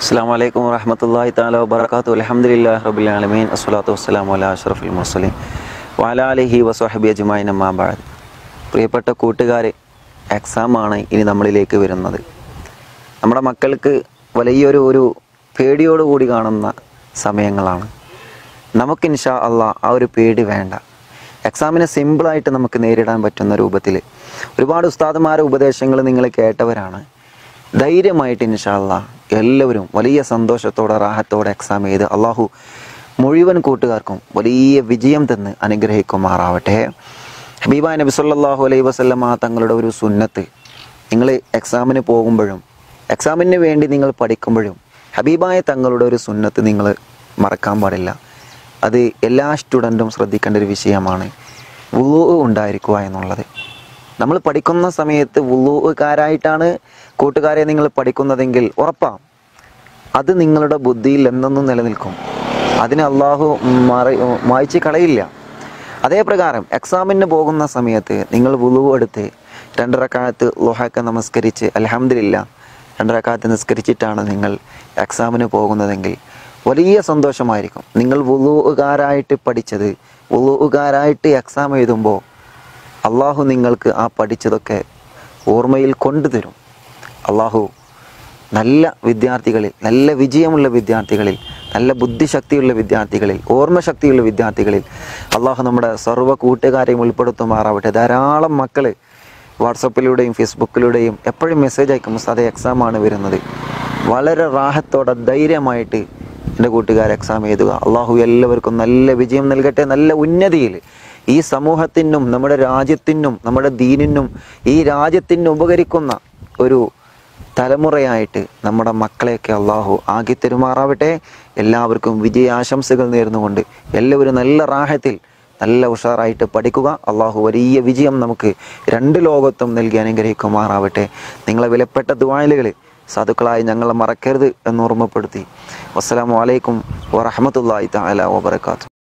അസ്സാം വലൈക്കും വറഹമത്തല്ലാഹി താല വബർക്കാത്തു അലഹമുല്ലാ റബുലാലമീൻ അസ്വലാത്തു വസ്സലാം അല അഷ്റഫുൽ മുസ്ലിം വാലാലിഹി വസ്വഹബി അജ്മായിൻ അമ്മാബാദ് പ്രിയപ്പെട്ട കൂട്ടുകാരെ എക്സാമാണ് ഇനി നമ്മളിലേക്ക് വരുന്നത് നമ്മുടെ മക്കൾക്ക് വലിയൊരു ഒരു പേടിയോടുകൂടി കാണുന്ന സമയങ്ങളാണ് നമുക്ക് ഇൻഷാ അള്ളാ ആ ഒരു പേടി വേണ്ട എക്സാമിനെ സിമ്പിളായിട്ട് നമുക്ക് നേരിടാൻ പറ്റുന്ന രൂപത്തിൽ ഒരുപാട് ഉസ്താദുമാരെ ഉപദേശങ്ങൾ നിങ്ങൾ കേട്ടവരാണ് ധൈര്യമായിട്ട് ഇൻഷാല്ല എല്ലാവരും വലിയ സന്തോഷത്തോടെ റാഹത്തോടെ എക്സാം ചെയ്ത് അള്ളാഹു മുഴുവൻ കൂട്ടുകാർക്കും വലിയ വിജയം തന്ന് അനുഗ്രഹിക്കുമാറാവട്ടെ ഹബീബ നബി സല്ലല്ലാഹു അലൈഹി വസല്ലമ തങ്ങളുടെ ഒരു സുന്നത്ത് നിങ്ങൾ എക്സാമിന് പോകുമ്പോഴും എക്സാമിന് വേണ്ടി നിങ്ങൾ പഠിക്കുമ്പോഴും ഹബീബായ തങ്ങളുടെ ഒരു സുന്നത്ത് നിങ്ങൾ മറക്കാൻ പാടില്ല അത് എല്ലാ സ്റ്റുഡൻറ്റും ശ്രദ്ധിക്കേണ്ട ഒരു വിഷയമാണ് വുളു ഉണ്ടായിരിക്കുക എന്നുള്ളത് നമ്മൾ പഠിക്കുന്ന സമയത്ത് വുളുകാരായിട്ടാണ് കൂട്ടുകാരെ നിങ്ങൾ പഠിക്കുന്നതെങ്കിൽ ഉറപ്പാം അത് നിങ്ങളുടെ ബുദ്ധിയിൽ എന്നെന്നും നിലനിൽക്കും അതിന് അള്ളാഹു മറ മായ്ച്ച് കളയില്ല അതേ പ്രകാരം എക്സാമിന് പോകുന്ന സമയത്ത് നിങ്ങൾ വുളു എടുത്ത് രണ്ടരക്കാലത്ത് ലോഹക്ക നമസ്കരിച്ച് അലഹമില്ല രണ്ടരക്കാലത്ത് നിസ്കരിച്ചിട്ടാണ് നിങ്ങൾ എക്സാമിന് പോകുന്നതെങ്കിൽ വലിയ സന്തോഷമായിരിക്കും നിങ്ങൾ വുളുകാരായിട്ട് പഠിച്ചത് വുളുകാരായിട്ട് എക്സാം എഴുതുമ്പോൾ അള്ളാഹു നിങ്ങൾക്ക് ആ പഠിച്ചതൊക്കെ ഓർമ്മയിൽ കൊണ്ടുതരും അള്ളാഹു നല്ല വിദ്യാർത്ഥികളിൽ നല്ല വിജയമുള്ള വിദ്യാർത്ഥികളിൽ നല്ല ബുദ്ധിശക്തിയുള്ള വിദ്യാർത്ഥികളിൽ ഓർമ്മശക്തിയുള്ള വിദ്യാർത്ഥികളിൽ അള്ളാഹു നമ്മുടെ സർവ്വ കൂട്ടുകാരെയും ഉൾപ്പെടുത്തുമാറാവട്ടെ ധാരാളം മക്കൾ വാട്സപ്പിലൂടെയും ഫേസ്ബുക്കിലൂടെയും എപ്പോഴും മെസ്സേജ് അയക്കും അതേ എക്സാമാണ് വരുന്നത് വളരെ റാഹത്തോടെ ധൈര്യമായിട്ട് എൻ്റെ കൂട്ടുകാർ എക്സാം എഴുതുക അള്ളാഹു എല്ലാവർക്കും നല്ല വിജയം നൽകട്ടെ നല്ല ഉന്നതിയിൽ ഈ സമൂഹത്തിനും നമ്മുടെ രാജ്യത്തിനും നമ്മുടെ ദീനിനും ഈ രാജ്യത്തിനും ഉപകരിക്കുന്ന ഒരു തലമുറയായിട്ട് നമ്മുടെ മക്കളെയൊക്കെ അള്ളാഹു ആക്കി തെരുമാറാവട്ടെ എല്ലാവർക്കും വിജയാശംസകൾ നേർന്നുകൊണ്ട് എല്ലാവരും നല്ല റാഹത്തിൽ നല്ല ഉഷാറായിട്ട് പഠിക്കുക അള്ളാഹു വലിയ വിജയം നമുക്ക് രണ്ട് ലോകത്തും നൽകി അനുഗ്രഹിക്കുമാറാവട്ടെ നിങ്ങളെ വിലപ്പെട്ട ദുവായലുകൾ സാധുക്കളായി ഞങ്ങളെ മറക്കരുത് എന്ന് ഓർമ്മപ്പെടുത്തി വസ്സലാമു അലൈക്കും വറഹമത്തല്ലാഹി തആല വബറകാതുഹു